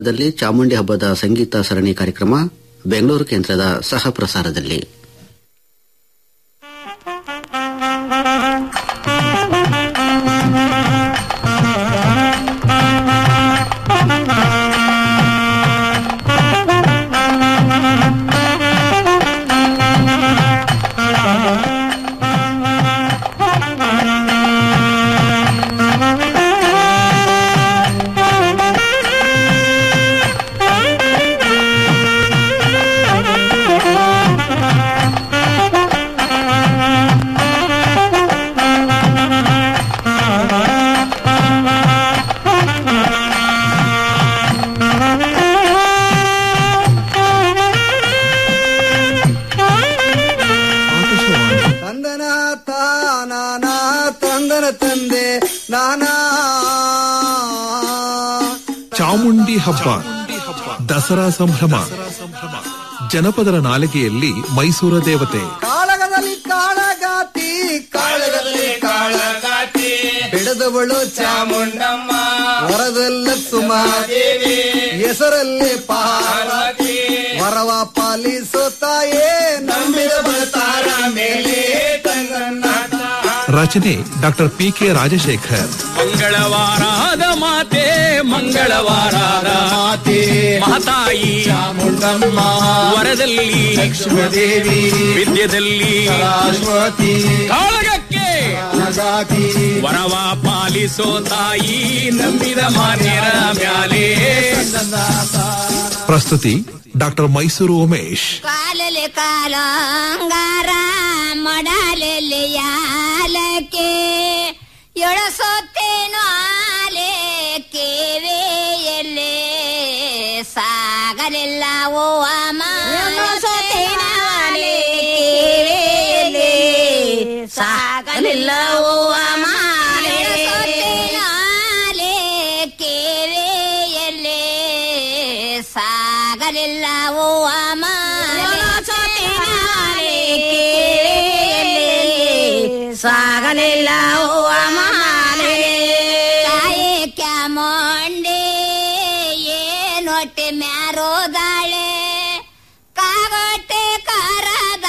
ದಲ್ಲಿ ಚಾಮುಂಡಿ ಹಬ್ಬದ ಸಂಗೀತ ಸರಣಿ ಕಾರ್ಯಕ್ರಮ ಬೆಂಗಳೂರು ಕೇಂದ್ರದ ಸಹ ಪ್ರಸಾರದಲ್ಲಿ ತಂದನ ತಾನ ತಂದನ ತಂದೆ ನಾನಾ ಚಾಮುಂಡಿ ಹಬ್ಬ ದಸರಾ ಸಂಭ್ರಮ ಜನಪದರ ನಾಲಿಗೆಯಲ್ಲಿ ಮೈಸೂರ ದೇವತೆ ಕಾಳಗದಲ್ಲಿ ಕಾಳಗಾತಿ ಕಾಳಗದಲ್ಲಿ ಕಾಳಗಾತಿ ಬೆಳೆದವಳು ಚಾಮುಂಡಮ್ಮ ವರದಲ್ಲ ಸುಮಾದೇವಿ ಹೆಸರಲ್ಲಿ ಪಾರ್ವತಿ ವರವ ಪಾಲಿಸುತ್ತಾಯೇ ನಂಬಿದ ಬರ್ತಾರ ಮೇಲೆ ತಂದನ್ನ ರಚನೆ ಡಾಕ್ಟರ್ ಪಿ ಕೆ ರಾಜಶೇಖರ್ ಮಂಗಳವಾರದ ಮಾತೆ ಮಂಗಳವಾರದ ಮಾತೆ ಮಹತಾಯಿ ಚಾಮುಂಡಮ್ಮ ವರದಲ್ಲಿ ಲಕ್ಷ್ಮೀದೇವಿ ವಿದ್ಯೆದಲ್ಲಿ ಸರಸ್ವತಿ ಕಾಳಗಕ್ಕೆ ಕಾಳಗಾತಿ ವರವ ಪಾಲಿಸೋ ತಾಯಿ ನಂಬಿದ ಮಾನ್ಯರ ಮ್ಯಾಲೆ ಪ್ರಸ್ತುತಿ ಡಾಕ್ಟರ್ ಮೈಸೂರು ಉಮೇಶ್ ಕಾಲಲೆ ಕಾಲಂಗಾರ ಮಡಲೆಲೆ ಯಾಲಕ್ಕೆ ಎಳಸೊತ್ತೇನು ಆಲೆ ಕೇವೆಯಲ್ಲೇ ಸಾಗಲಿಲ್ಲ ಓ ಅಮ್ಮ ಸಾಗಲಿಲ್ಲ ಓ ಅಮ್ಮ ಕೇವೆಯಲ್ಲೇ ಸಾಗಲಿಲ್ಲ ಓ ಅಮ್ಮ ಸಾಗಲಿಲ್ಲ ಓ ಅಮಾಲೆ ತಾಯಿ ಕ್ಯಾಮೊಂಡೆ ಏನೊಟ್ಟೆ ಮ್ಯಾರೋದಾಳೆ ಕಾಗೊಟ್ಟೆ ಕರದ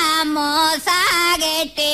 ಮೋಸಾಗೆಟ್ಟೆ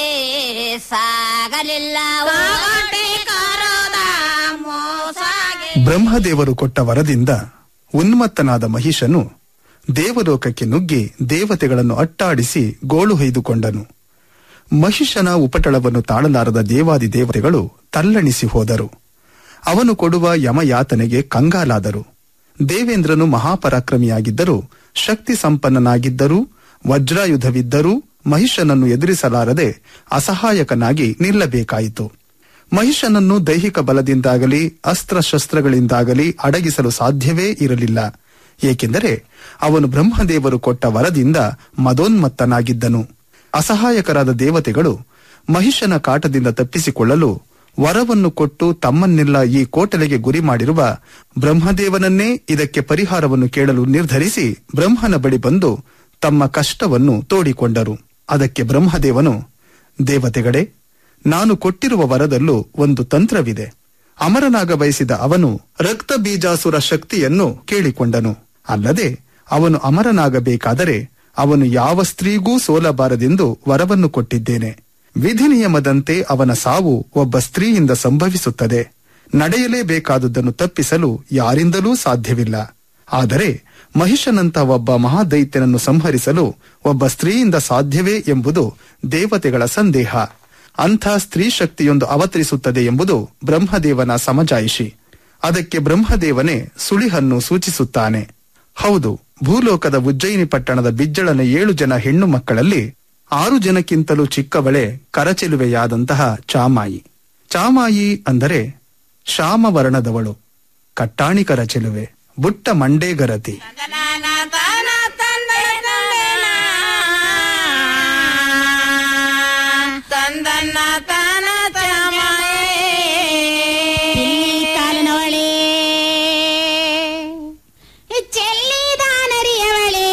ಸಾಗಲಿಲ್ಲ ಓಟೆ ಕರದ ಮೋಸಾಗೆ ಬ್ರಹ್ಮದೇವರು ಕೊಟ್ಟ ವರದಿಂದ ಉನ್ಮತ್ತನಾದ ಮಹಿಷನು ದೇವಲೋಕಕ್ಕೆ ನುಗ್ಗಿ ದೇವತೆಗಳನ್ನು ಅಟ್ಟಾಡಿಸಿ ಗೋಳು ಹೊಯ್ದುಕೊಂಡನು ಮಹಿಷನ ಉಪಟಳವನ್ನು ತಾಳಲಾರದ ದೇವಾದಿ ದೇವತೆಗಳು ತಲ್ಲಣಿಸಿ ಹೋದರು ಅವನು ಕೊಡುವ ಯಮಯಾತನೆಗೆ ಕಂಗಾಲಾದರು ದೇವೇಂದ್ರನು ಮಹಾಪರಾಕ್ರಮಿಯಾಗಿದ್ದರೂ ಶಕ್ತಿ ಸಂಪನ್ನನಾಗಿದ್ದರೂ ವಜ್ರಾಯುಧವಿದ್ದರೂ ಮಹಿಷನನ್ನು ಎದುರಿಸಲಾರದೆ ಅಸಹಾಯಕನಾಗಿ ನಿಲ್ಲಬೇಕಾಯಿತು ಮಹಿಷನನ್ನು ದೈಹಿಕ ಬಲದಿಂದಾಗಲಿ ಅಸ್ತ್ರಶಸ್ತ್ರಗಳಿಂದಾಗಲಿ ಅಡಗಿಸಲು ಸಾಧ್ಯವೇ ಇರಲಿಲ್ಲ ಏಕೆಂದರೆ ಅವನು ಬ್ರಹ್ಮದೇವರು ಕೊಟ್ಟ ವರದಿಂದ ಮದೋನ್ಮತ್ತನಾಗಿದ್ದನು ಅಸಹಾಯಕರಾದ ದೇವತೆಗಳು ಮಹಿಷನ ಕಾಟದಿಂದ ತಪ್ಪಿಸಿಕೊಳ್ಳಲು ವರವನ್ನು ಕೊಟ್ಟು ತಮ್ಮನ್ನೆಲ್ಲ ಈ ಕೋಟಲೆಗೆ ಗುರಿ ಮಾಡಿರುವ ಬ್ರಹ್ಮದೇವನನ್ನೇ ಇದಕ್ಕೆ ಪರಿಹಾರವನ್ನು ಕೇಳಲು ನಿರ್ಧರಿಸಿ ಬ್ರಹ್ಮನ ಬಳಿ ಬಂದು ತಮ್ಮ ಕಷ್ಟವನ್ನು ತೋಡಿಕೊಂಡರು ಅದಕ್ಕೆ ಬ್ರಹ್ಮದೇವನು ದೇವತೆಗಳೇ ನಾನು ಕೊಟ್ಟಿರುವ ವರದಲ್ಲೂ ಒಂದು ತಂತ್ರವಿದೆ ಅಮರನಾಗ ಬಯಸಿದ ಅವನು ರಕ್ತ ಬೀಜಾಸುರ ಶಕ್ತಿಯನ್ನು ಕೇಳಿಕೊಂಡನು ಅಲ್ಲದೆ ಅವನು ಅಮರನಾಗಬೇಕಾದರೆ ಅವನು ಯಾವ ಸ್ತ್ರೀಗೂ ಸೋಲಬಾರದೆಂದು ವರವನ್ನು ಕೊಟ್ಟಿದ್ದೇನೆ ವಿಧಿ ನಿಯಮದಂತೆ ಅವನ ಸಾವು ಒಬ್ಬ ಸ್ತ್ರೀಯಿಂದ ಸಂಭವಿಸುತ್ತದೆ ನಡೆಯಲೇಬೇಕಾದುದನ್ನು ತಪ್ಪಿಸಲು ಯಾರಿಂದಲೂ ಸಾಧ್ಯವಿಲ್ಲ ಆದರೆ ಮಹಿಷನಂತ ಒಬ್ಬ ಮಹಾದೈತ್ಯನನ್ನು ಸಂಹರಿಸಲು ಒಬ್ಬ ಸ್ತ್ರೀಯಿಂದ ಸಾಧ್ಯವೇ ಎಂಬುದು ದೇವತೆಗಳ ಸಂದೇಹ ಅಂಥ ಸ್ತ್ರೀ ಶಕ್ತಿಯೊಂದು ಅವತರಿಸುತ್ತದೆ ಎಂಬುದು ಬ್ರಹ್ಮದೇವನ ಸಮಜಾಯಿಷಿ ಅದಕ್ಕೆ ಬ್ರಹ್ಮದೇವನೇ ಸುಳಿಹನ್ನು ಸೂಚಿಸುತ್ತಾನೆ ಹೌದು ಭೂಲೋಕದ ಉಜ್ಜಯಿನಿ ಪಟ್ಟಣದ ಬಿಜ್ಜಳನ ಏಳು ಜನ ಹೆಣ್ಣು ಮಕ್ಕಳಲ್ಲಿ ಆರು ಜನಕ್ಕಿಂತಲೂ ಚಿಕ್ಕವಳೆ ಕರಚೆಲುವೆಯಾದಂತಹ ಚಾಮಾಯಿ ಚಾಮಾಯಿ ಅಂದರೆ ಶ್ಯಾಮವರ್ಣದವಳು ಕಟ್ಟಾಣಿಕರ ಚೆಲುವೆ ಬುಟ್ಟ ಮಂಡೇಗರತಿ ತಂದನ್ನ ತಾನ ಕಾಲಿನವಳೆ ಚೆಲ್ಲಿದಾನರಿಯವಳೆ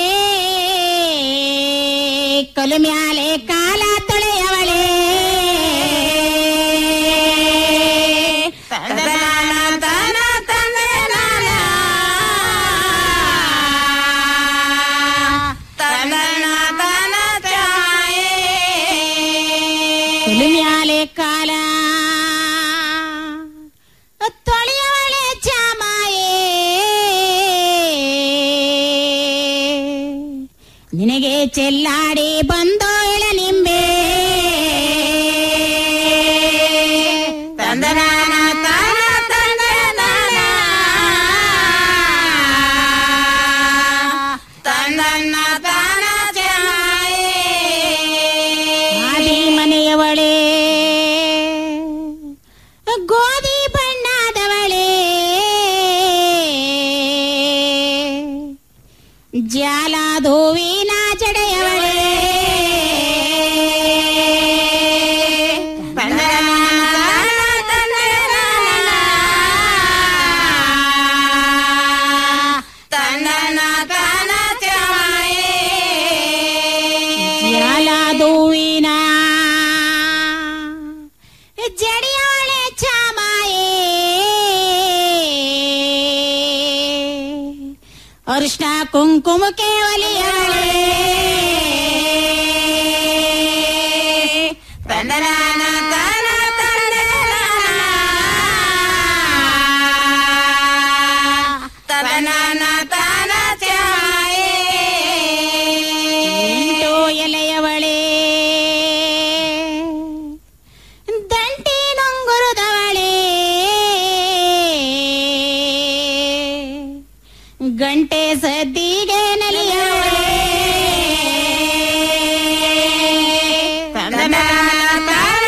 ಕಲು ಮ್ಯಾಲೆ ಕಾಲ ತೊಳೆಯವಳೆ ತಂದನ ತಾನ ತಂದನ ಚೆಲ್ಲಾಡಿ ಬಂದೋ ಎಳ ನಿಂಬೆ ತಂದನಾನ ತಾನ ತಂದನಾನ ತಂದನ್ನ ತಾನ ಚೆಲ್ಲಾಯೇ ಮಾಡಿ ಮನೆಯವಳೆ ಗೋಧಿ ಬಣ್ಣದವಳೆ ಜಾಲಾದೋವಿನ ಜಡೆಯವಳೆ ತನ್ನ ತಾನ ಜಾಲಾದೋವಿನ ಜಡಿಯವಳೆ ಚಾಮಾಯೇ ಅರಿಶಿನ ಕುಂಕುಮಕ್ಕೆ ಒಲಿಯವಳೆ ತಂದನಾನ ತಾನ ತದನಾನ ತಾನ ಚಾಯೇ ಎಂಟು ಎಲೆಯವಳೆ ದಂಟಿ ನೊಂಗುರುದವಳೆ ಗಂಟೆ ಸದ್ದಿಗೆ ನಲಿಯವಳೆ ತಂದನ ತಾನ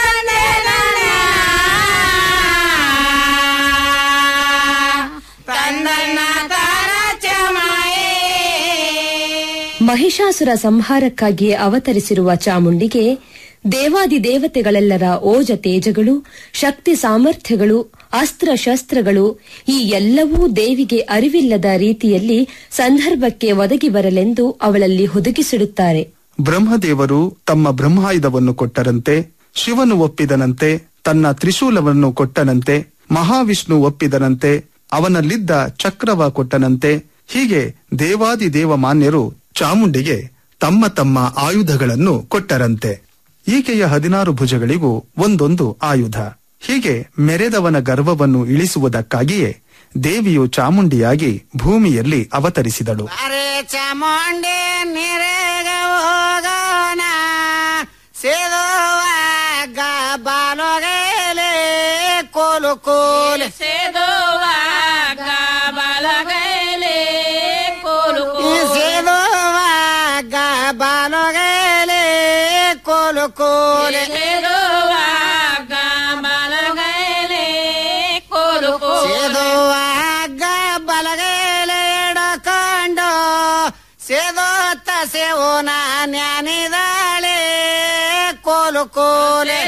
ತಂದನ ತಾನ ಚಮಾಯೇ ಮಹಿಷಾಸುರ ಸಂಹಾರಕ್ಕಾಗಿ ಅವತರಿಸಿರುವ ಚಾಮುಂಡಿಗೆ ದೇವಾದಿ ದೇವತೆಗಳೆಲ್ಲರ ಓಜ ತೇಜಗಳು ಶಕ್ತಿ ಸಾಮರ್ಥ್ಯಗಳು ಅಸ್ತ್ರ ಶಸ್ತ್ರಗಳು ಈ ಎಲ್ಲವೂ ದೇವಿಗೆ ಅರಿವಿಲ್ಲದ ರೀತಿಯಲ್ಲಿ ಸಂದರ್ಭಕ್ಕೆ ಒದಗಿ ಬರಲೆಂದು ಅವಳಲ್ಲಿ ಹುದುಗಿಸಿಡುತ್ತಾರೆ ಬ್ರಹ್ಮದೇವರು ತಮ್ಮ ಬ್ರಹ್ಮಾಯುಧವನ್ನು ಕೊಟ್ಟರಂತೆ ಶಿವನು ಒಪ್ಪಿದನಂತೆ ತನ್ನ ತ್ರಿಶೂಲವನ್ನು ಕೊಟ್ಟನಂತೆ ಮಹಾವಿಷ್ಣು ಒಪ್ಪಿದನಂತೆ ಅವನಲ್ಲಿದ್ದ ಚಕ್ರವ ಕೊಟ್ಟನಂತೆ ಹೀಗೆ ದೇವಾದಿ ದೇವ ಮಾನ್ಯರು ಚಾಮುಂಡಿಗೆ ತಮ್ಮ ತಮ್ಮ ಆಯುಧಗಳನ್ನು ಕೊಟ್ಟರಂತೆ ಈಕೆಯ ಹದಿನಾರು ಭುಜಗಳಿಗೂ ಒಂದೊಂದು ಆಯುಧ ಹೀಗೆ ಮೆರೆದವನ ಗರ್ವವನ್ನು ಇಳಿಸುವುದಕ್ಕಾಗಿಯೇ ದೇವಿಯು ಚಾಮುಂಡಿಯಾಗಿ ಭೂಮಿಯಲ್ಲಿ ಅವತರಿಸಿದಳು ಅರೆ ಚಾಮುಂಡಿ ನಿರೇಗ ಹೋಗೋಣ ಸೇದುವಾಗ ಬಾಲೊಗೆಲೆ ಕೋಲು ಕೋಲು ಸೇದುವಾಗ ಬಾಲೊಗೆಲೆ ಕೋಲು ಸೇದುವಾಗ ಬಾಲೊಗೆಲೆ ಕೋಲು ಕೋಲು ಸೇದುವಾಗ ಬಾಲೊಗೆಲೆ ಕೋಲು ಸೇದುವಾಗ ಬಲಗೈಲೆ ಎಡಕೊಂಡು ಸೇದೋತ್ತ ಸೇವೋನ ಜ್ಞಾನಿದಾಳೆ ಕೋಲು ಕೋಲೆ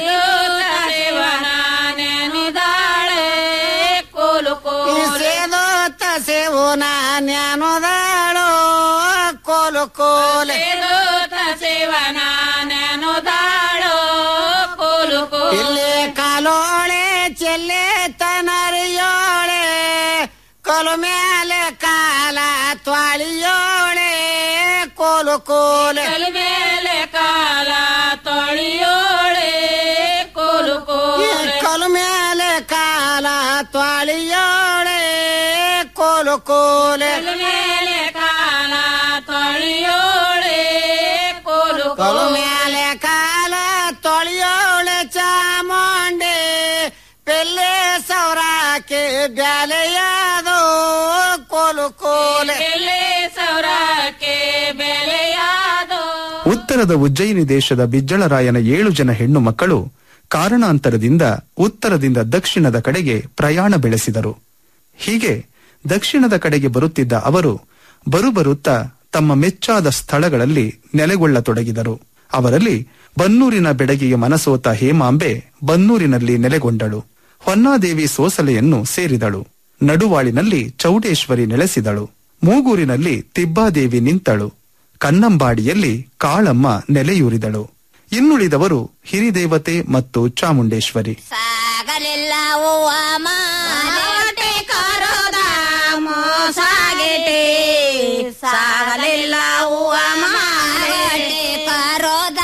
ಸೇದೋತ್ತ ಸೇವೋನ ಜ್ಞಾನದಾಳು ಕೋಲು ಕೋಲೆ ಸೇವನ ಜ್ಞಾನದಾಳು ಕೋಲು ಇಲ್ಲಿ ಕಾಲೋಳೆ ಚೆಲ್ಲೆ ತನರಿಯೋಳೆ ಕೊಲು ಮೇಲೆ ಕಾಲ ತ್ವಾಳಿಯೋಳೆ ಕೋಲು ಕೋಲೆ ಮೇಲೆ ಕಾಲ ತೊಳಿಯೋಳೆ ಕೋಲು ಕೋಲೆ ಕೊಲು ಮೇಲೆ ಕಾಲ ತ್ವಾಳಿಯೋಳೆ ಕೋಲು ಕೋಲೆ ಮೇಲೆ ಕಾಲ ತೊಳಿಯೋಳೆ ಕೋಲು ಕೊಲು ಮೇಲೆ ಕಾಲ ತೊಳಿಯೋಳೆ ಚಾಮುಂಡಿ ಪೆಲ್ಲೆ ಸೌರಾಕೆ ಬ್ಯಾಲೆಯಾದೋ ಕೋಲು ಕೋಲೆ ಪೆಲ್ಲೆ ಸೌರಾಕೆ ಬೆಲೆಯಾದೋ ಉತ್ತರದ ಉಜ್ಜಯಿನಿ ದೇಶದ ಬಿಜ್ಜಳರಾಯನ ಏಳು ಜನ ಹೆಣ್ಣು ಮಕ್ಕಳು ಕಾರಣಾಂತರದಿಂದ ಉತ್ತರದಿಂದ ದಕ್ಷಿಣದ ಕಡೆಗೆ ಪ್ರಯಾಣ ಬೆಳೆಸಿದರು ಹೀಗೆ ದಕ್ಷಿಣದ ಕಡೆಗೆ ಬರುತ್ತಿದ್ದ ಅವರು ಬರುಬರುತ್ತಾ ತಮ್ಮ ಮೆಚ್ಚಾದ ಸ್ಥಳಗಳಲ್ಲಿ ನೆಲೆಗೊಳ್ಳತೊಡಗಿದರು ಅವರಲ್ಲಿ ಬನ್ನೂರಿನ ಬೆಡಗಿಗೆ ಮನಸೋತ ಹೇಮಾಂಬೆ ಬನ್ನೂರಿನಲ್ಲಿ ನೆಲೆಗೊಂಡಳು ಹೊನ್ನಾದೇವಿ ಸೋಸಲೆಯನ್ನು ಸೇರಿದಳು ನಡುವಾಳಿನಲ್ಲಿ ಚೌಡೇಶ್ವರಿ ನೆಲೆಸಿದಳು ಮೂಗೂರಿನಲ್ಲಿ ತಿಬ್ಬಾದೇವಿ ನಿಂತಳು ಕನ್ನಂಬಾಡಿಯಲ್ಲಿ ಕಾಳಮ್ಮ ನೆಲೆಯೂರಿದಳು ಇನ್ನುಳಿದವರು ಹಿರಿದೇವತೆ ಮತ್ತು ಚಾಮುಂಡೇಶ್ವರಿ ಸಾಗಲಿಲ್ಲ ಹೂವ ಮಾಲೆ ಕರೋದ ಮೋಸಾಗೆಟೆ ಸಾಗಲಿಲ್ಲ ಹೂವ ಮಾಲೆ ಕರೋದ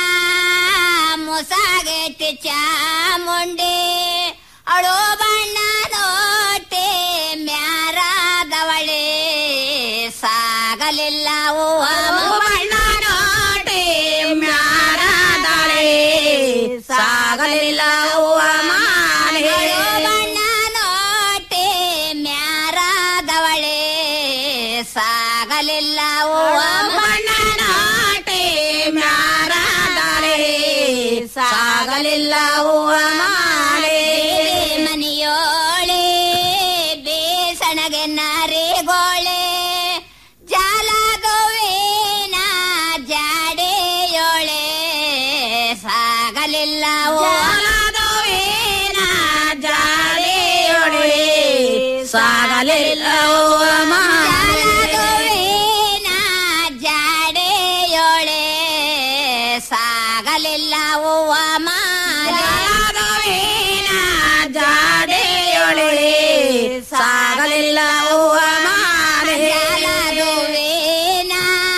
ಮೋಸಾಗೆಟೆ ಚಾಮುಂಡಿ ಅಳು ಬಣ್ಣ ನೋಟೆ ಮ್ಯಾರಾದವಳೆ ಸಾಗಲಿಲ್ಲ ಹೂವ ಬಣ್ಣ ಸಾಗಲಿಲ್ಲ ಹೂವ ಮಣ್ಣನಾಟೆ ಮ್ಯಾರಾದಳೆ ಸಾಗಲಿಲ್ಲ ಹೂವ ಮಾಲೆ ಮನೆಯೋಳೆ ಬೇಸಣಗೆ ನಾರಿಗೋಳೆ ಜಾಲದುವೇನ ಜಾಡೆಯೋಳೆ ಸಾಗಲಿಲ್ಲ ಜಾಲದುವೇನ ಜಾಡೆಯೋಳೆ ಸಾಗಲಿಲ್ಲ ಜಾಲದುವೇನ ಜಾಡೆಯೋಳೆ ಸಾಗಲಿಲ್ಲ ಹೂವ ಮಾಲೇನ ಜಾಡೆಯೋಳೆ ಸಾಗಲಿಲ್ಲ ಹೂವ ಮಾಲೆ ಜಾಲದುವೇನ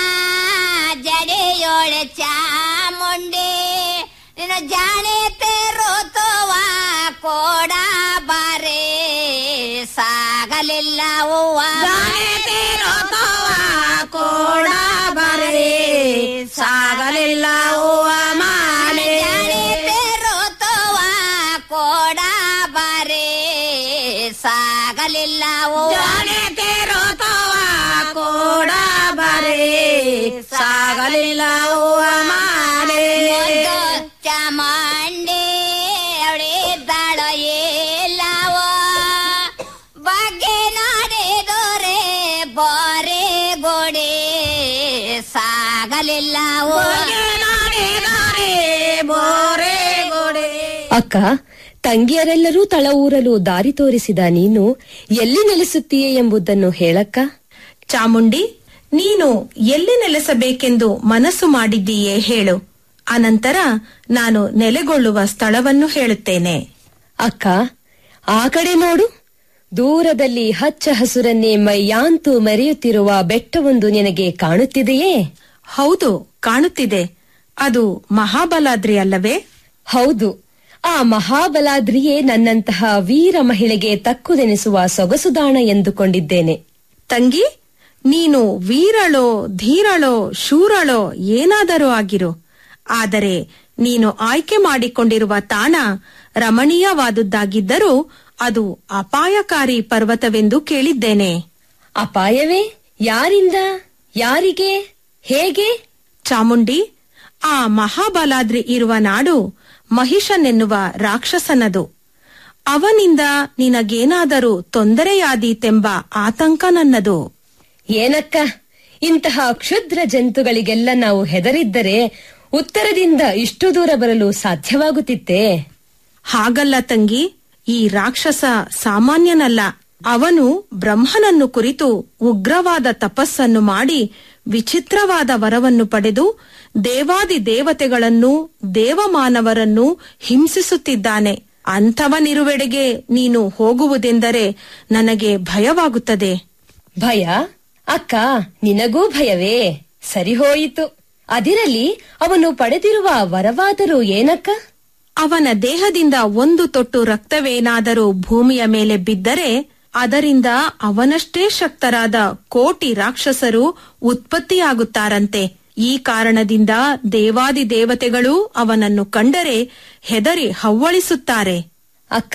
ಜಡೆಯೋಳೆ ಚಾಮುಂಡಿ ನಿನ್ನ ಜಾಣೆ ತೆರೋತವ ಕೋಡ ಬಾರೆ ಸಾಗಲಿಲ್ಲ ಹೂವ ಜಾಣೆ ತೆರೋತವ ಕೋಡ ಬಾರೆ ಸಾಗಲಿಲ್ಲ ಹೂವ ಮಾಲೆ ಜಾಣೆ ತೆರೋತವ ಕೋಡ ಬಾರೆ ಸಾಗಲಿಲ್ಲ ಹೂವ ಜಾಣೆ ತೆರೋತವ ಕೋಡ ಬಾರೆ ಸಾಗಲಿಲ್ಲ ಹೂವ ಮಾಲೆ ಚಾಮಂಡಿ ಅವಳಿದ್ದಾಳ ಎಲ್ಲವ ಬಗ್ಗೆ ನಡೆದೋರೆ ಬೋರೆ ಗೋಡೆ ಸಾಗಲಿಲ್ಲ ನಡೆದೋರೆ ಬೋರೆ ಗೋಡೆ ಅಕ್ಕ ತಂಗಿಯರೆಲ್ಲರೂ ತಳ ಊರಲು ದಾರಿ ತೋರಿಸಿದ ನೀನು ಎಲ್ಲಿ ನೆಲೆಸುತ್ತೀಯೆ ಎಂಬುದನ್ನು ಹೇಳಕ್ಕ ಚಾಮುಂಡಿ ನೀನು ಎಲ್ಲಿ ನೆಲೆಸಬೇಕೆಂದು ಮನಸ್ಸು ಮಾಡಿದ್ದೀಯೇ ಹೇಳು ಅನಂತರ ನಾನು ನೆಲೆಗೊಳ್ಳುವ ಸ್ಥಳವನ್ನು ಹೇಳುತ್ತೇನೆ ಅಕ್ಕ ಆ ಕಡೆ ನೋಡು ದೂರದಲ್ಲಿ ಹಚ್ಚ ಹಸುರನ್ನೇ ಮೈಯಾಂತು ಮೆರೆಯುತ್ತಿರುವ ಬೆಟ್ಟವೊಂದು ನಿನಗೆ ಕಾಣುತ್ತಿದೆಯೇ ಹೌದು ಕಾಣುತ್ತಿದೆ ಅದು ಮಹಾಬಲಾದ್ರಿ ಅಲ್ಲವೇ ಹೌದು ಆ ಮಹಾಬಲಾದ್ರಿಯೇ ನನ್ನಂತಹ ವೀರ ಮಹಿಳೆಗೆ ತಕ್ಕುದೆನಿಸುವ ಸೊಗಸುದಾಣ ಎಂದುಕೊಂಡಿದ್ದೇನೆ ತಂಗಿ ನೀನು ವೀರಳೋ ಧೀರಳೋ ಶೂರಳೋ ಏನಾದರೂ ಆಗಿರು ಆದರೆ ನೀನು ಆಯ್ಕೆ ಮಾಡಿಕೊಂಡಿರುವ ತಾಣ ರಮಣೀಯವಾದುದ್ದಾಗಿದ್ದರೂ ಅದು ಅಪಾಯಕಾರಿ ಪರ್ವತವೆಂದು ಕೇಳಿದ್ದೇನೆ ಅಪಾಯವೇ ಯಾರಿಂದ ಯಾರಿಗೆ ಹೇಗೆ ಚಾಮುಂಡಿ ಆ ಮಹಾಬಲಾದ್ರಿ ಇರುವ ನಾಡು ಮಹಿಷನೆನ್ನುವ ರಾಕ್ಷಸನದು ಅವನಿಂದ ನಿನಗೇನಾದರೂ ತೊಂದರೆಯಾದೀತೆಂಬ ಆತಂಕ ನನ್ನದು ಏನಕ್ಕ ಇಂತಹ ಕ್ಷುದ್ರ ಜಂತುಗಳಿಗೆಲ್ಲ ನಾವು ಹೆದರಿದ್ದರೆ ಉತ್ತರದಿಂದ ಇಷ್ಟು ದೂರ ಬರಲು ಸಾಧ್ಯವಾಗುತ್ತಿತ್ತೇ ಹಾಗಲ್ಲ ತಂಗಿ ಈ ರಾಕ್ಷಸ ಸಾಮಾನ್ಯನಲ್ಲ ಅವನು ಬ್ರಹ್ಮನನ್ನು ಕುರಿತು ಉಗ್ರವಾದ ತಪಸ್ಸನ್ನು ಮಾಡಿ ವಿಚಿತ್ರವಾದ ವರವನ್ನು ಪಡೆದು ದೇವಾದಿ ದೇವತೆಗಳನ್ನು ದೇವಮಾನವರನ್ನು ಹಿಂಸಿಸುತ್ತಿದ್ದಾನೆ ಅಂಥವನಿರುವೆಡೆಗೆ ನೀನು ಹೋಗುವುದೆಂದರೆ ನನಗೆ ಭಯವಾಗುತ್ತದೆ ಭಯ ಅಕ್ಕ ನಿನಗೂ ಭಯವೇ ಸರಿ ಹೋಯಿತು ಅದಿರಲಿ ಅವನು ಪಡೆದಿರುವ ವರವಾದರೂ ಏನಕ್ಕ ಅವನ ದೇಹದಿಂದ ಒಂದು ತೊಟ್ಟು ರಕ್ತವೇನಾದರೂ ಭೂಮಿಯ ಮೇಲೆ ಬಿದ್ದರೆ ಅದರಿಂದ ಅವನಷ್ಟೇ ಶಕ್ತರಾದ ಕೋಟಿ ರಾಕ್ಷಸರು ಉತ್ಪತ್ತಿಯಾಗುತ್ತಾರಂತೆ ಈ ಕಾರಣದಿಂದ ದೇವಾದಿ ದೇವತೆಗಳು ಅವನನ್ನು ಕಂಡರೆ ಹೆದರಿ ಹವ್ವಳಿಸುತ್ತಾರೆ ಅಕ್ಕ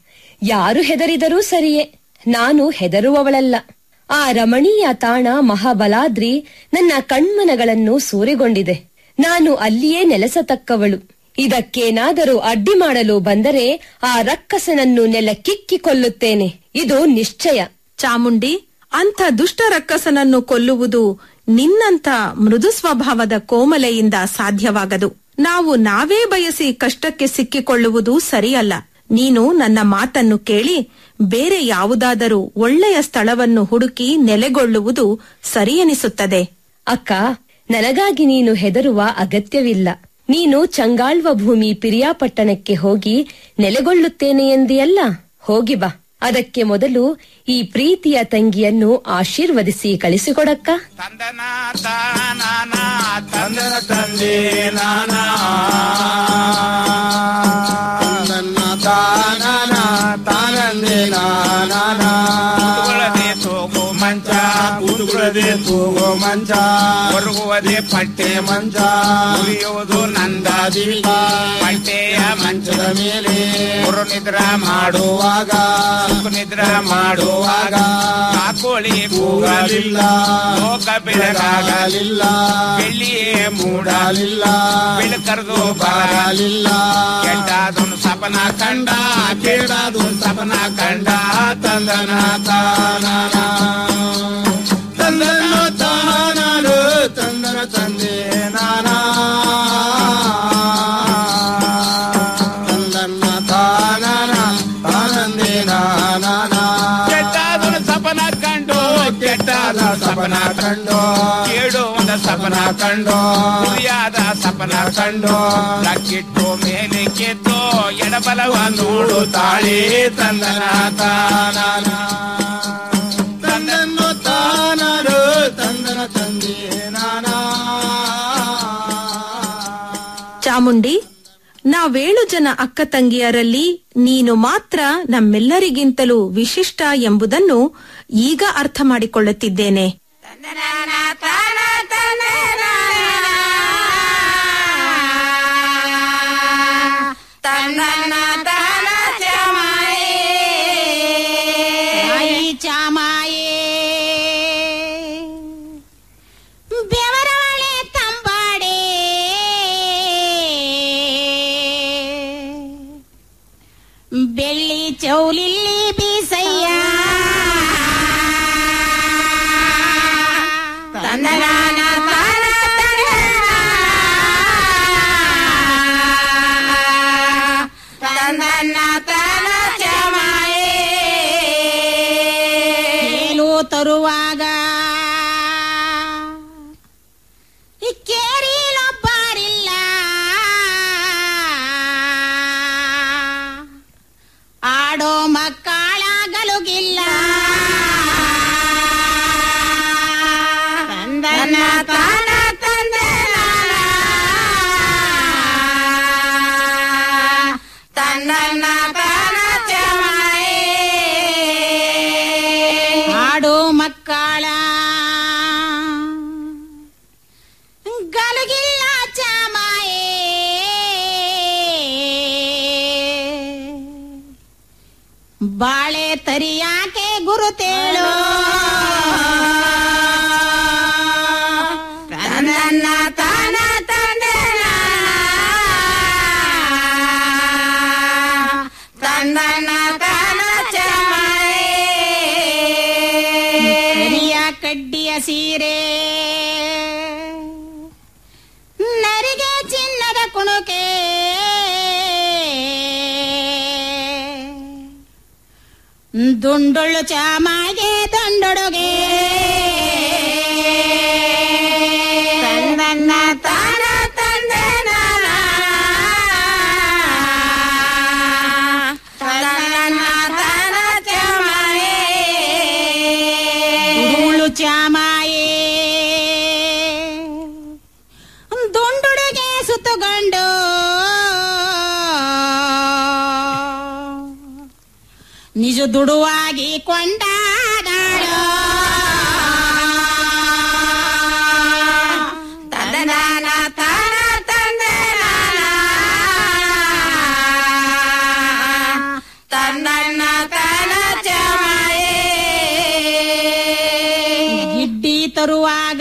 ಯಾರು ಹೆದರಿದರೂ ಸರಿಯೇ ನಾನು ಹೆದರುವವಳಲ್ಲ ಆ ರಮಣೀಯ ತಾಣ ಮಹಾಬಲಾದ್ರಿ ನನ್ನ ಕಣ್ಮನಗಳನ್ನು ಸೂರೆಗೊಂಡಿದೆ ನಾನು ಅಲ್ಲಿಯೇ ನೆಲೆಸತಕ್ಕವಳು ಇದಕ್ಕೇನಾದರೂ ಅಡ್ಡಿ ಮಾಡಲು ಬಂದರೆ ಆ ರಕ್ಕಸನನ್ನು ನೆಲಕ್ಕಿಕ್ಕಿ ಕೊಲ್ಲುತ್ತೇನೆ ಇದು ನಿಶ್ಚಯ ಚಾಮುಂಡಿ ಅಂಥ ದುಷ್ಟ ರಕ್ಕಸನನ್ನು ಕೊಲ್ಲುವುದು ನಿನ್ನಂಥ ಮೃದು ಸ್ವಭಾವದ ಕೋಮಲೆಯಿಂದ ಸಾಧ್ಯವಾಗದು ನಾವು ನಾವೇ ಬಯಸಿ ಕಷ್ಟಕ್ಕೆ ಸಿಕ್ಕಿಕೊಳ್ಳುವುದು ಸರಿಯಲ್ಲ ನೀನು ನನ್ನ ಮಾತನ್ನು ಕೇಳಿ ಬೇರೆ ಯಾವುದಾದರೂ ಒಳ್ಳೆಯ ಸ್ಥಳವನ್ನು ಹುಡುಕಿ ನೆಲೆಗೊಳ್ಳುವುದು ಸರಿಯೆನಿಸುತ್ತದೆ ಅಕ್ಕ ನನಗಾಗಿ ನೀನು ಹೆದರುವ ಅಗತ್ಯವಿಲ್ಲ ನೀನು ಚಂಗಾಳ್ವ ಭೂಮಿ ಪಿರಿಯಾಪಟ್ಟಣಕ್ಕೆ ಹೋಗಿ ನೆಲೆಗೊಳ್ಳುತ್ತೇನೆ ಎಂದಿಯಲ್ಲ ಹೋಗಿ ಬಾ ಅದಕ್ಕೆ ಮೊದಲು ಈ ಪ್ರೀತಿಯ ತಂಗಿಯನ್ನು ಆಶೀರ್ವದಿಸಿ ಕಳಿಸಿಕೊಡಕ್ಕ ತಂದನ ತಾನಾನ ತಂದನ ತಂದೆ ನಾನಾ ತಂದನ ತಾನಾನ ತಾನಂದೆ ನಾನಾ ಕೂತುಕೊಳ್ಳದೆ ತೂಗು ಮಂಚ ಕೂತುಕೊಳ್ಳದೆ ತೂಗು ಮಂಚ ಹೊರಗುವುದೇ ಪಟ್ಟೆ ಮಂಚ ಉರಿಯುವುದು ನಂದ ದಿವಿಗ ಪಟ್ಟೆಯ ಮಂಚದ ಮೇಲೆ ಗುರು ನಿದ್ರ ಮಾಡುವಾಗ ಸುಖ ನಿದ್ರ ಮಾಡುವಾಗ ಕಾಕು ಕೋಳಿ ಕೂಗಲಿಲ್ಲ ಲೋಕ ಬೆಳಗಾಗಲಿಲ್ಲ ಬೆಳ್ಳಿಯೇ ಮೂಡಲಿಲ್ಲ ಬೆಳಕರ್ದು ಬರಲಿಲ್ಲ ಕೆಟ್ಟಾದೊಂದು ಸಪನ ಕಂಡ ಕೇಡಾದೊಂದು ಸಪನ ಕಂಡ ತಂದನ ತಾನ ತಂದನ ತಾನಾಡು ತಂದನ ತಂದೆ ನಾನಾ ತಂದನ್ನ ತಾನನ ತಾನಂದೆ ನಾನಾ ಕೆಟ್ಟಾದೊಂದು ಸಪನ ಕಂಡು ಕೆಟ್ಟಾದ ಸಪನ ಕಂಡು ಕೇಡು ಒಂದು ಸಪನ ಕಂಡು ಗುರಿಯಾದ ಸಪನ ಕಂಡು ಲಕ್ಕಿಟ್ಟು ಮೇಲೆ ಕೆತ್ತು ಎಡಬಲವ ನೋಡು ತಾಳಿ ತಂದನ ತಾನ ತಂದನ್ನು ತಾನರು ತಂದನ ತಂದೆ ನಾನಾ ಚಾಮುಂಡಿ ನಾವೇಳು ಜನ ಅಕ್ಕ ತಂಗಿಯರಲ್ಲಿ ನೀನು ಮಾತ್ರ ನಮ್ಮೆಲ್ಲರಿಗಿಂತಲೂ ವಿಶಿಷ್ಟ ಎಂಬುದನ್ನು ಈಗ ಅರ್ಥ ಮಾಡಿಕೊಳ್ಳುತ್ತಿದ್ದೇನೆ ತಾಯಿ ಚಾಮಾಯೇ ಬೆವರವಳೆ ತಂಬಾಡೆ ಬೆಳ್ಳಿ ಚೌಲಿಲ್ಲಿ ಬೀಸಯ್ಯ ತಂದನಾನ ತಾನ ತಂದನ್ನ ತಾನ ಚಮಾಯೇ ಕೇಳು ತರುವಾಗ ಈ ಕೇರಿಲೊಬ್ಬರಿಲ್ಲ ಆಡೋ ಮಕ್ಕಳ ಗಲುಗಿಲ್ಲ ತಂದನ ತಾನ ತಂದನ ತಾನ ಚಮಾಯೇ ಆಡೋ ಮಕ್ಕಳ ಗಲಗಿಲ್ಲ ಚಾಮಾಯೇ ಬಾಳೆ ತರಿಯಾಕೆ ಗುರುತೇಳು ತಂದನ್ನ ತಾನ ತಂದೆನ ತಂದನ್ನ ತಾನ ಚಮಾಯೇ ಕರಿಯ ಕಡ್ಡಿಯ ಸೀರೆ ನರಿಗೆ ಚಿನ್ನದ ಕುಣುಕೆ ದುಂಡೊಳ್ಳು ಚಾಮಾಗೆ ದಂಡೊಡುಗೆ ತಂದನ್ನ ತಾನ ತಂದೆ ನಾನ ತಂದನ್ನ ತಾನ ಚಾಮಾಯೇ ದುರುಳು ಚಾಮಾಯೇ ದುಂಡುಡುಗೆ ಸುತ್ತುಗೊಂಡು ನಿಜ ದುಡುವಾಗಿ ಕೊಂಡಾಡಾಡೋ ತಂದನಾನ ತಾನ ತಂದನಾನ ತಂದನ್ನ ತಾನ ಚಮಾಯೇ ಗಿಡ್ಡಿ ತರುವಾಗ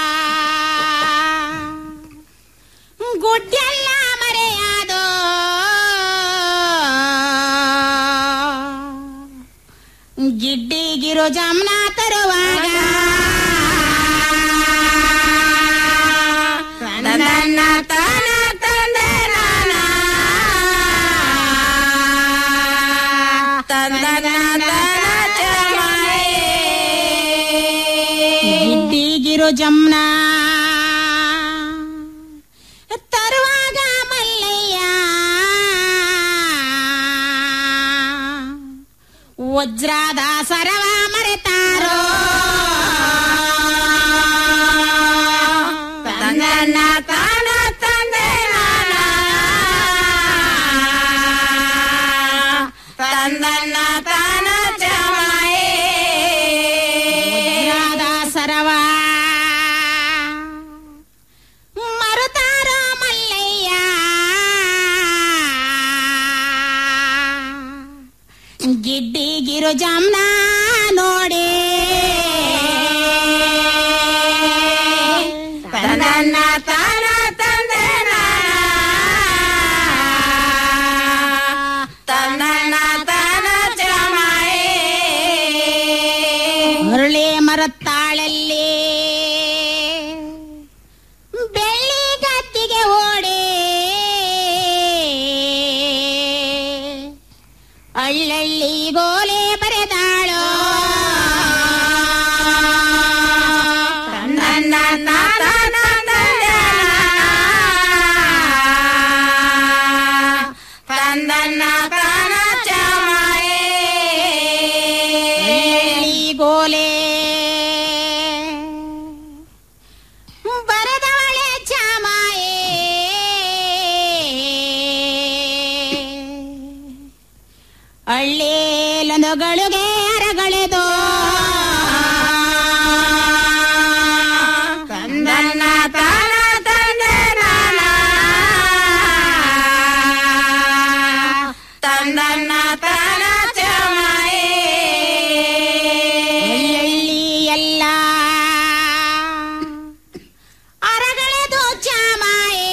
ಗುಡ್ಡೆಲ್ಲ ಮರೆಯಾದೋ ಗಿಡ್ಡಿಗಿರೋ ಜಮ್ನ ತರುವಾಗ ತಂದನ್ನ ತಾನ ತಂದೆ ನಾನ ತಂದನ್ನ ತಾನ ಚಮಾಯೇ ಗಿಡ್ಡಿಗಿರೋ ಜಮ್ನ ತರುವಾಗ ಮಲ್ಲಯ್ಯ ವಜ್ರದ ಸರವ ಮರೆತಾರೋ ತಂದನ್ನ ತಾನ ತಂದೆ ನಾನ ತಂದನ್ನ ತಾನ ಚಮಾಯೇ ವಜ್ರದ ಸರವ ಮರುತಾರೋ ಮಲ್ಲಯ್ಯ ಗಿಡ್ಡಿ ಗಿರು ಜಮ್ನ ನೋಡಿ ತನ್ನ ತಾನ ತಂದೆ ತನ್ನ ತಾನ ಚಮಾಯೇ ಹುರುಳಿ ಮರತ್ತಾಳಲ್ಲಿ ಬೆಳ್ಳಿ ಗದ್ದಿಗೆ ಓಡಿ ಅಳ್ಳಳ್ಳಿ ಗೋಲೆ ಬರೆದಾಳು ನನ್ನ ತಂದನ್ನ ತಾನ ಚಮಾಯೇ ಗೋಲೆ ಬರದವಳೆ ಚಮಾಯೇ ಹಳ್ಳೇಲೊಂದುಗಳಿಗೆ ಅರಗಳೆದು ತಂದನ್ನ ತಾನ ತಂದೆ ನಾನ ತಂದನ್ನ ತಾನ ಚಮಾಯೇ ಹಳ್ಳಿ ಎಲ್ಲ ಅರಗಳೆದು ಚಮಾಯೇ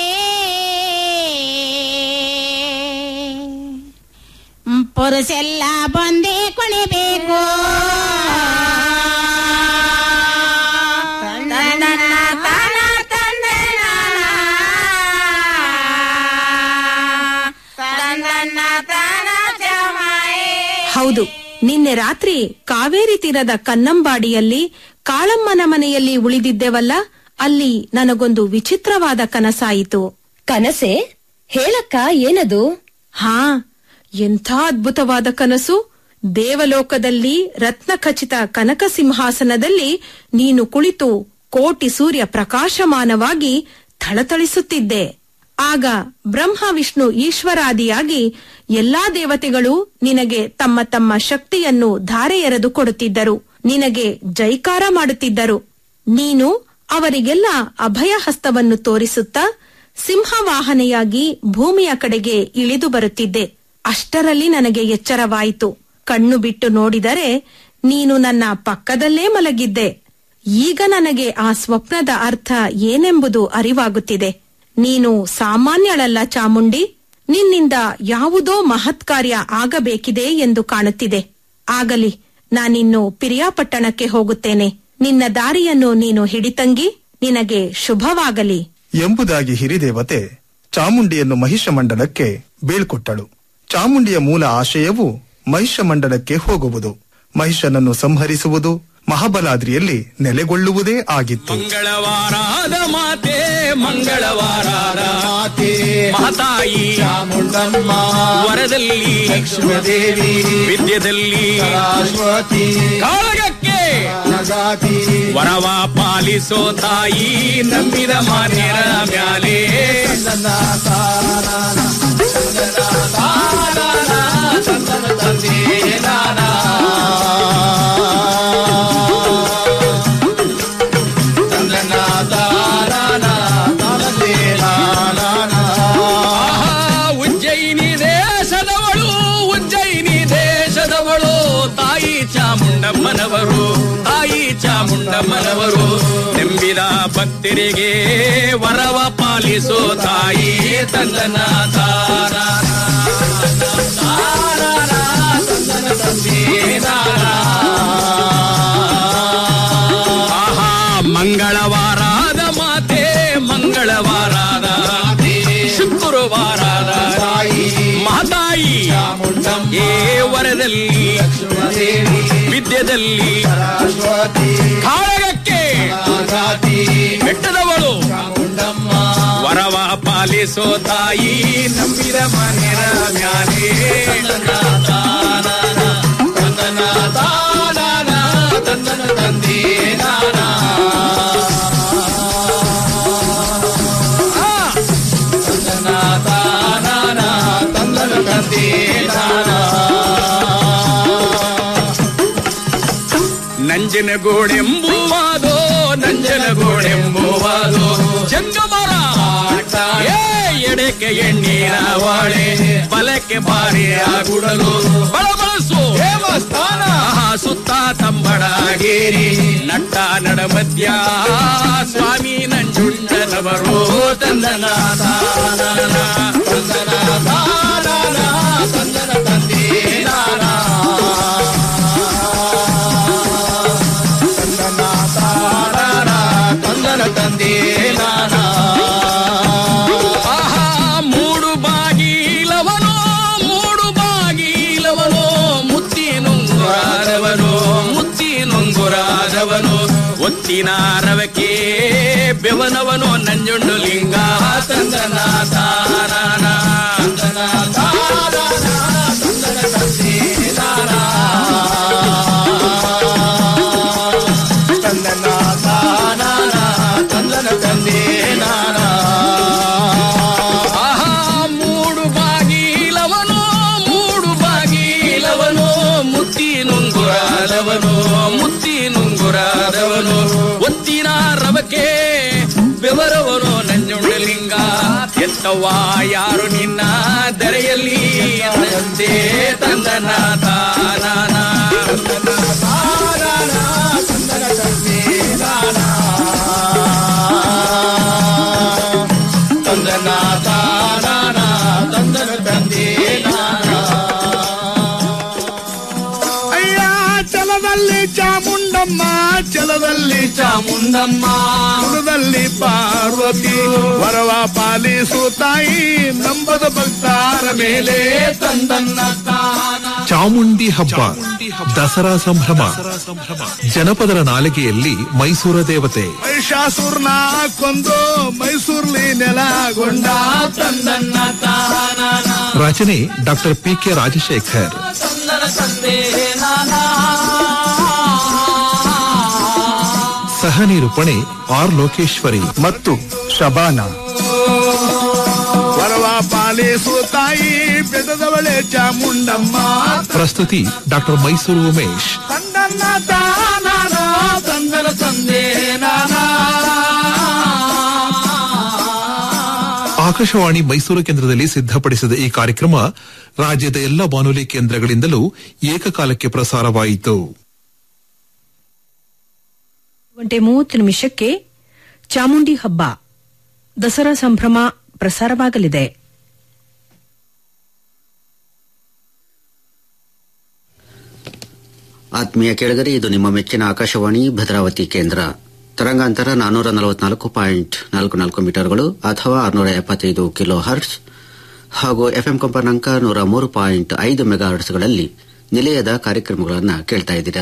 ಪುರುಷೆಲ್ಲ ಬಂದೇ ಕುಣಿಬೇಕು ತಂದನ್ನ ತಾನ ತಂದೆ ನಾನ ತಂದನ್ನ ತಾನ ಚಮಾಯೇ ಹೌದು ನಿನ್ನೆ ರಾತ್ರಿ ಕಾವೇರಿ ತೀರದ ಕನ್ನಂಬಾಡಿಯಲ್ಲಿ ಕಾಳಮ್ಮನ ಮನೆಯಲ್ಲಿ ಉಳಿದಿದ್ದೆವಲ್ಲ ಅಲ್ಲಿ ನನಗೊಂದು ವಿಚಿತ್ರವಾದ ಕನಸಾಯಿತು ಕನಸೆ ಹೇಳಕ್ಕ ಏನದು ಹಾ ಎಂಥ ಅದ್ಭುತವಾದ ಕನಸು ದೇವಲೋಕದಲ್ಲಿ ರತ್ನಖಚಿತ ಕನಕ ಸಿಂಹಾಸನದಲ್ಲಿ ನೀನು ಕುಳಿತು ಕೋಟಿ ಸೂರ್ಯ ಪ್ರಕಾಶಮಾನವಾಗಿ ಥಳಥಳಿಸುತ್ತಿದ್ದೆ ಆಗ ಬ್ರಹ್ಮ ವಿಷ್ಣು ಈಶ್ವರಾದಿಯಾಗಿ ಎಲ್ಲಾ ದೇವತೆಗಳು ನಿನಗೆ ತಮ್ಮ ತಮ್ಮ ಶಕ್ತಿಯನ್ನು ಧಾರೆ ಎರೆದು ಕೊಡುತ್ತಿದ್ದರು ನಿನಗೆ ಜೈಕಾರ ಮಾಡುತ್ತಿದ್ದರು ನೀನು ಅವರಿಗೆಲ್ಲ ಅಭಯ ಹಸ್ತವನ್ನು ತೋರಿಸುತ್ತಾ ಸಿಂಹವಾಹನೆಯಾಗಿ ಭೂಮಿಯ ಕಡೆಗೆ ಇಳಿದು ಬರುತ್ತಿದ್ದೆ ಅಷ್ಟರಲ್ಲಿ ನನಗೆ ಎಚ್ಚರವಾಯಿತು ಕಣ್ಣು ಬಿಟ್ಟು ನೋಡಿದರೆ ನೀನು ನನ್ನ ಪಕ್ಕದಲ್ಲೇ ಮಲಗಿದ್ದೆ ಈಗ ನನಗೆ ಆ ಸ್ವಪ್ನದ ಅರ್ಥ ಏನೆಂಬುದು ಅರಿವಾಗುತ್ತಿದೆ ನೀನು ಸಾಮಾನ್ಯಳಲ್ಲ ಚಾಮುಂಡಿ ನಿನ್ನಿಂದ ಯಾವುದೋ ಮಹತ್ಕಾರ್ಯ ಆಗಬೇಕಿದೆ ಎಂದು ಕಾಣುತ್ತಿದೆ ಆಗಲಿ ನಾನಿನ್ನು ಪಿರಿಯಾಪಟ್ಟಣಕ್ಕೆ ಹೋಗುತ್ತೇನೆ ನಿನ್ನ ದಾರಿಯನ್ನು ನೀನು ಹಿಡಿತಂಗಿ ನಿನಗೆ ಶುಭವಾಗಲಿ ಎಂಬುದಾಗಿ ಹಿರಿದೇವತೆ ಚಾಮುಂಡಿಯನ್ನು ಮಹಿಷಮಂಡಲಕ್ಕೆ ಬೀಳ್ಕೊಟ್ಟಳು ಚಾಮುಂಡಿಯ ಮೂಲ ಆಶಯವು ಮಹಿಷಮಂಡಲಕ್ಕೆ ಹೋಗುವುದು ಮಹಿಷನನ್ನು ಸಂಹರಿಸುವುದು ಮಹಾಬಲಾದ್ರಿಯಲ್ಲಿ ನೆಲೆಗೊಳ್ಳುವುದೇ ಆಗಿತ್ತು ಮಂಗಳವಾರದ ಮಾತೆ ಮಂಗಳವಾರದ ಮಾತೆ ಮಹತಾಯಿ ಚಾಮುಂಡಮ್ಮ ವರದಲ್ಲಿ ಲಕ್ಷ್ಮೀದೇವಿ ವಿದ್ಯೆದಲ್ಲಿ ಸರಸ್ವತಿ ಕಾಳಗಕ್ಕೆ ನಗಾತಿ ವರವ ಪಾಲಿಸೋ ತಾಯಿ ನಂಬಿದ ಮಾನ್ಯರ ಮ್ಯಾಲೆ ಚಂದನ ತಾರಾನ, ಚಂದನ ತಾರಾನ, ಚಂದನ ತಂದೆ ನಾನ. ಚಂದನ ತಾರಾನ, ತಾನಂದೆ ನಾನಾನ. ಆಹಾ, ಉಜ್ಜಯಿನಿ ದೇಶದವಳು ಉಜ್ಜಯಿನಿ ದೇಶದವಳು ತಾಯಿ ಚಾಮುಂಡಮ್ಮನವರು ತಾಯಿ ಚಾಮುಂಡಮ್ಮನವರು ನಂಬಿದ ಭಕ್ತರಿಗೆ ವರವ ಪಾಲಿಸೋ ತಾಯಿ ತಂದನ ತಾರ ಆಹಾ ಮಂಗಳವಾರದ ಮಾತೆ ಮಂಗಳವಾರದ ಶುಕ್ರವಾರದ ಮಹತಾಯಿ ಏ ವರದಲ್ಲಿ ವಿದ್ಯೆದಲ್ಲಿ ಕಾಳಗಕ್ಕೆ ಬೆಟ್ಟದವಳು ವರವ ಪಾಲಿಸೋ ತಾಯಿ ನಂಬಿದ ಮನೆಯ ಮ್ಯಾಲೆ ಆ, ನಂಜನಗೂಡೆಂಬುವಾದೋ ನಂಜನಗೂಡೆಂಬುವಾದೋ ಜಂಗಮರ ಏ ಎಡೆಕೆ ಎಣ್ಣೀರ ವಾಳೆ ಬಲಕ್ಕೆ ಬಾರಿಯ ಗುಡಲು ಬಳಬಳಸು ದೇವಸ್ಥಾನ ಸುತ್ತ ತಂಬಡಗೇರಿ ನಟ್ಟ ನಡ ಮಧ್ಯ ಸ್ವಾಮಿ ನಂಜುಂಡ ಬಾರವರು ತಂದನ ತಾನನ ತಂದನ ತಾನನ ತಂದನ ತಂದೆ ನಾನ ತಂದನ ತಾನನ ತಂದನ ತಂದೆ ನಾನ ಆಹಾ ಮೂಡು ಬಾಗಿಲವನೋ ಮೂಡು ಬಾಗಿಲವನೋ ಮುತ್ತಿನುಂಗುರಾದವನು ಮುತ್ತಿನುಂಗುರಾದವನು ಒತ್ತಿನ ರವಕೆ ಬೆವನವನು ನಂಜುಂಡು ಲಿಂಗ ತಂದನ ತಾನನ ತಂದನ ತಾನನ ತಂದನ ತಂದೆ ನಾನ ತಂದನ ತಾನನ ತಂದನ ತಂದೆ ನಾನ ಆಹಾ ಮೂಡು ಬಾಗಿಲವನು ಮೂಡು ಬಾಗಿಲವನು ಮುತ್ತಿನುಂಗುರಾದವನು ಮುತ್ತಿನುಂಗುರಾದವನು ಒತ್ತಿನ ರವಕೆ ಬೆವರವನು ನಂಜುಂಡಲಿಂಗ ಎತ್ತವ್ವ ಯಾರು ನಿನ್ನ ದರೆಯಲ್ಲಿ ತಂದೆ ತಂದನ ತಾನನ ತಂದನ ತಾನನ ತಂದನ ತಂದೆ ನಾನ ತಂದನ ತಾನನ ತಂದನ ತಂದೆ ನಾನ ಅಯ್ಯ ಚಲದಲ್ಲಿ ಚಾಮುಂಡಮ್ಮ ಚಲದಲ್ಲಿ ಚಾಮುಂಡಮ್ಮ ಚಾಮುಂಡದಲ್ಲಿ ಪಾರ್ವತಿ ವರವ ಪಾಲಿಸು ತಾಯಿ ನಂಬದ ಭಕ್ತಾರ ಮೇಲೆ ತಂದನ್ನ ತಾನ ಚಾಮುಂಡಿ ಹಬ್ಬ ದಸರಾ ಸಂಭ್ರಮ ಜನಪದರ ನಾಲಿಗೆಯಲ್ಲಿ ಮೈಸೂರ ದೇವತೆ ಮಹಿಷಾಸುರ್ನ ಕೊಂದು ಮೈಸೂರ್ಲಿ ನೆಲಗೊಂಡ ತಂದನ್ನ ತಾನ ರಚನೆ ಡಾಕ್ಟರ್ ಪಿ ಕೆ ರಾಜಶೇಖರ್ ತಂದನ ತಂದೆ ನಾನ ಸಹ ನಿರೂಪಣೆ ಆರ್ ಲೋಕೇಶ್ವರಿ ಮತ್ತು ಶಬಾನ ವರವ ಪಾಲಿಸು ತಾಯಿ ಬೆದದವಳೆ ಚಾಮುಂಡಮ್ಮ ಪ್ರಸ್ತುತಿ ಡಾಕ್ಟರ್ ಮೈಸೂರು ಉಮೇಶ್ ತಂದನ್ನ ತಾನಾನ ತಂದನ ತಂದೆ ನಾನ ಆಕಾಶವಾಣಿ ಮೈಸೂರು ಕೇಂದ್ರದಲ್ಲಿ ಸಿದ್ಧಪಡಿಸಿದ ಈ ಕಾರ್ಯಕ್ರಮ ರಾಜ್ಯದ ಎಲ್ಲ ಬಾನುಲಿ ಕೇಂದ್ರಗಳಿಂದಲೂ ಏಕಕಾಲಕ್ಕೆ ಪ್ರಸಾರವಾಯಿತು ಗಂಟೆ ಮೂವತ್ತು ನಿಮಿಷಕ್ಕೆ ಚಾಮುಂಡಿ ಹಬ್ಬ ದಸರಾ ಸಂಭ್ರಮ ಪ್ರಸಾರವಾಗಲಿದೆ ಆತ್ಮೀಯ ಕೆಳಗರೆ ಇದು ನಿಮ್ಮ ಮೆಚ್ಚಿನ ಆಕಾಶವಾಣಿ ಭದ್ರಾವತಿ ಕೇಂದ್ರ ತರಂಗಾಂತರ ನಾನೂರ ನಲವತ್ನಾಲ್ಕು ಪಾಯಿಂಟ್ ನಾಲ್ಕು ನಾಲ್ಕು ಮೀಟರ್ಗಳು ಅಥವಾ ಆರುನೂರ ಎಪ್ಪತ್ತೈದು ಕಿಲೋ ಹರ್ಟ್ಸ್ ಹಾಗೂ ಎಫ್ಎಂ ಕಂಪನಾಂಕ ನೂರ ಮೂರು ಪಾಯಿಂಟ್ ಐದು ಮೆಗಾ ಹರ್ಟ್ಸ್ಗಳಲ್ಲಿ ನಿಲಯದ ಕಾರ್ಯಕ್ರಮಗಳನ್ನು ಕೇಳ್ತಾ ಇದ್ದೀರಾ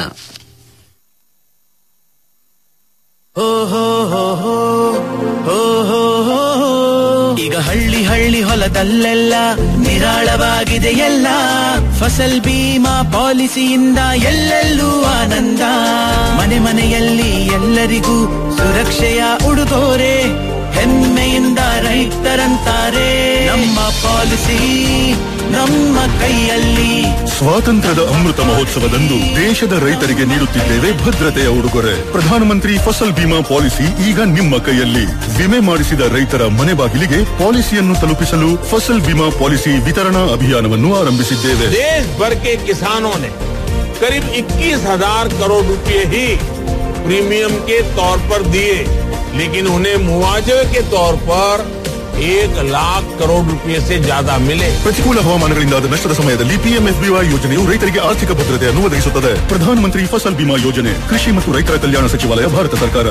ಈಗ ಹಳ್ಳಿ ಹಳ್ಳಿ ಹೊಲದಲ್ಲೆಲ್ಲ ನಿರಾಳವಾಗಿದೆ ಎಲ್ಲ ಫಸಲ್ ಬೀಮಾ ಪಾಲಿಸಿಯಿಂದ ಎಲ್ಲೆಲ್ಲೂ ಆನಂದ ಮನೆ ಮನೆಯಲ್ಲಿ ಎಲ್ಲರಿಗೂ ಸುರಕ್ಷೆಯ ಉಡುಗೊರೆ ಹೆಮ್ಮೆಯಿಂದ ರೈತರಂತಾರೆ ನಮ್ಮ ಪಾಲಿಸಿ ನಮ್ಮ ಕೈಯಲ್ಲಿ ಸ್ವಾತಂತ್ರ್ಯದ ಅಮೃತ ಮಹೋತ್ಸವದಂದು ದೇಶದ ರೈತರಿಗೆ ನೀಡುತ್ತಿದ್ದೇವೆ ಭದ್ರತೆಯ ಉಡುಗೊರೆ ಪ್ರಧಾನಮಂತ್ರಿ ಫಸಲ್ ಬಿಮಾ ಪಾಲಿಸಿ ಈಗ ನಿಮ್ಮ ಕೈಯಲ್ಲಿ ವಿಮೆ ಮಾಡಿಸಿದ ರೈತರ ಮನೆ ಬಾಗಿಲಿಗೆ ಪಾಲಿಸಿಯನ್ನು ತಲುಪಿಸಲು ಫಸಲ್ ಬಿಮಾ ಪಾಲಿಸಿ ವಿತರಣಾ ಅಭಿಯಾನವನ್ನು ಆರಂಭಿಸಿದ್ದೇವೆ देश भर के किसानों ने करीब 21,000 करोड़ रुपए ही प्रीमियम के तौर पर दिए लेकिन उन्हें मुआवजे के तौर पर एक लाख करोड़ रुपए से ज्यादा मिले ಪ್ರತಿಕೂಲ ಹವಾಮಾನಗಳಿಂದಾದ ನಷ್ಟದ ಸಮಯದಲ್ಲಿ ಪಿಎಂಎಫ್ಬಿವೈ ಯೋಜನೆಯು ರೈತರಿಗೆ ಆರ್ಥಿಕ ಭದ್ರತೆಯನ್ನು ಒದಗಿಸುತ್ತದೆ ಪ್ರಧಾನಮಂತ್ರಿ ಫಸಲ್ ಬಿಮಾ ಯೋಜನೆ ಕೃಷಿ ಮತ್ತು ರೈತರ ಕಲ್ಯಾಣ ಸಚಿವಾಲಯ ಭಾರತ ಸರ್ಕಾರ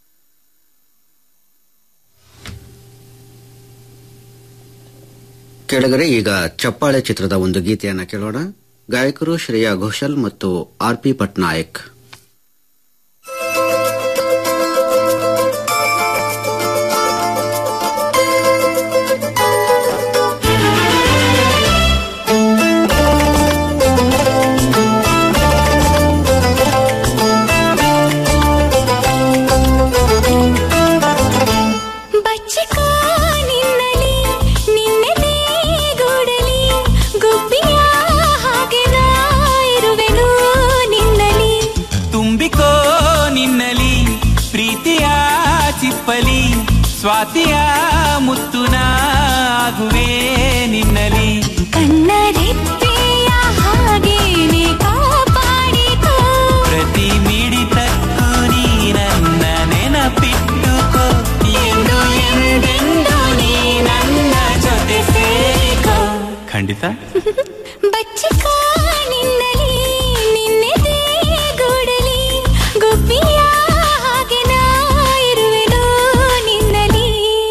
ಕೆಳಗರೆ ಈಗ ಚಪ್ಪಾಳೆ ಚಿತ್ರದ ಒಂದು ಗೀತೆಯನ್ನು ಕೇಳೋಣ ಗಾಯಕರು ಶ್ರೇಯಾ ಘೋಷಲ್ ಮತ್ತು ಆರ್ ಪಿ ಪಟ್ನಾಯಕ್ ಬಚ್ಚಿಕೋ ನಿನ್ನಲಿ ನಿನ್ನೆದೆ ಗೂಡಲಿ ಗುಬ್ಬಿಯ ಹಾಗೆ ನಾ ಇರುವೆನು ನಿನ್ನಲಿ ತುಂಬಿಕೋ ನಿನ್ನಲಿ ಪ್ರೀತಿಯ ಚಿಪ್ಪಲಿ ಸ್ವಾತಿಯ ಮುತ್ತುನ ಆಗುವೆ ನಿನ್ನಲಿ ಕಣ್ಣರೆಪ್ಪೆಯ ಹಾಗೇನೆ ಕಾಪಾಡಿಕೋ ಪ್ರತಿ ಮಿಡಿತಕ್ಕೂ ನೀ ನನ್ನ ನೆನಪಿಟ್ಟುಕೋ ಎಂದು ಎಂದು ಆಯ್ತಾ ಬಚ್ಚಿಕ ನಿನ್ನಲಿ ನಿನ್ನೆದೆ ಗೂಡಲಿ ಗುಬ್ಬಿಯ ಹಾಗೆ ನಾ ಇರುವೆನು ನಿನ್ನಲಿ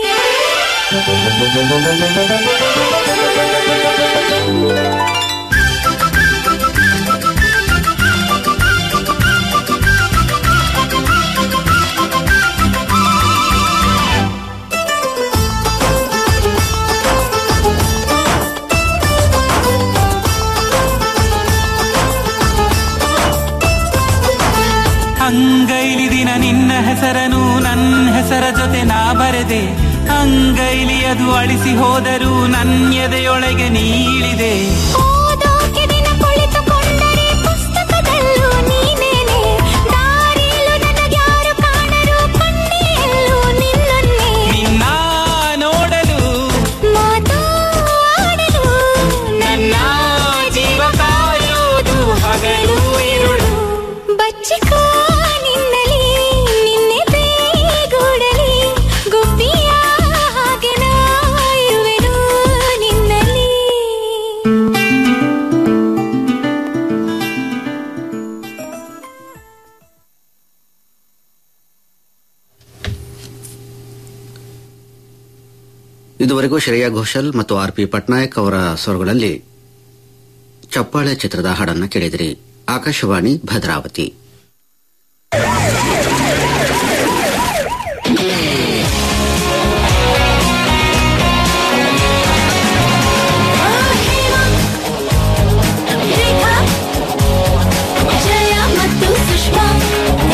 ಅಂಗೈಲಿ ದಿನ ನಿನ್ನ ಹೆಸರನು ನನ್ನ ಹೆಸರ ಜೊತೆ ನಾ ಬರೆದೆ ಅಂಗೈಲಿ ಅದು ಅಳಿಸಿ ಹೋದರೂ ನನ್ನ ಎದೆಯೊಳಗೆ ನೀಳಿದೆ ಓದೋಕೆ ದಿನ ಕುಳಿತುಕೊಂಡರೆ ಪುಸ್ತಕದಲ್ಲೂ ನೀನೇನೆ ದಾರಿಯಲ್ಲೂ ನನಗ್ಯಾರು ಕಾಣರು ಕಣ್ಣೆಯಲ್ಲೂ ನಿನ್ನನ್ನೇ ನಿನ್ನ ನೋಡಲು ಮಾತಾಡಲು ನನ್ನ ಜೀವ ಕಾಯುವುದು ಹಗಲು ಇರುಳು ಬಚ್ಚಿಕ ನಿನ್ನಲಿ ನಿನ್ನೆ ಗೂಡಲಿ ಗುಬ್ಬಿಯ ಹಾಗೆ ನಾ ಇರುವೆನು ನಿನ್ನಲಿ ಇದುವರೆಗೂ ಶ್ರೇಯಾ ಘೋಷಲ್ ಮತ್ತು ಆರ್ ಪಿ ಪಟ್ನಾಯಕ್ ಅವರ ಸ್ವರಗಳಲ್ಲಿ ಚಪ್ಪಾಳೆ ಚಿತ್ರದ ಹಾಡನ್ನು ಕೇಳಿದಿರಿ ಆಕಾಶವಾಣಿ ಭದ್ರಾವತಿ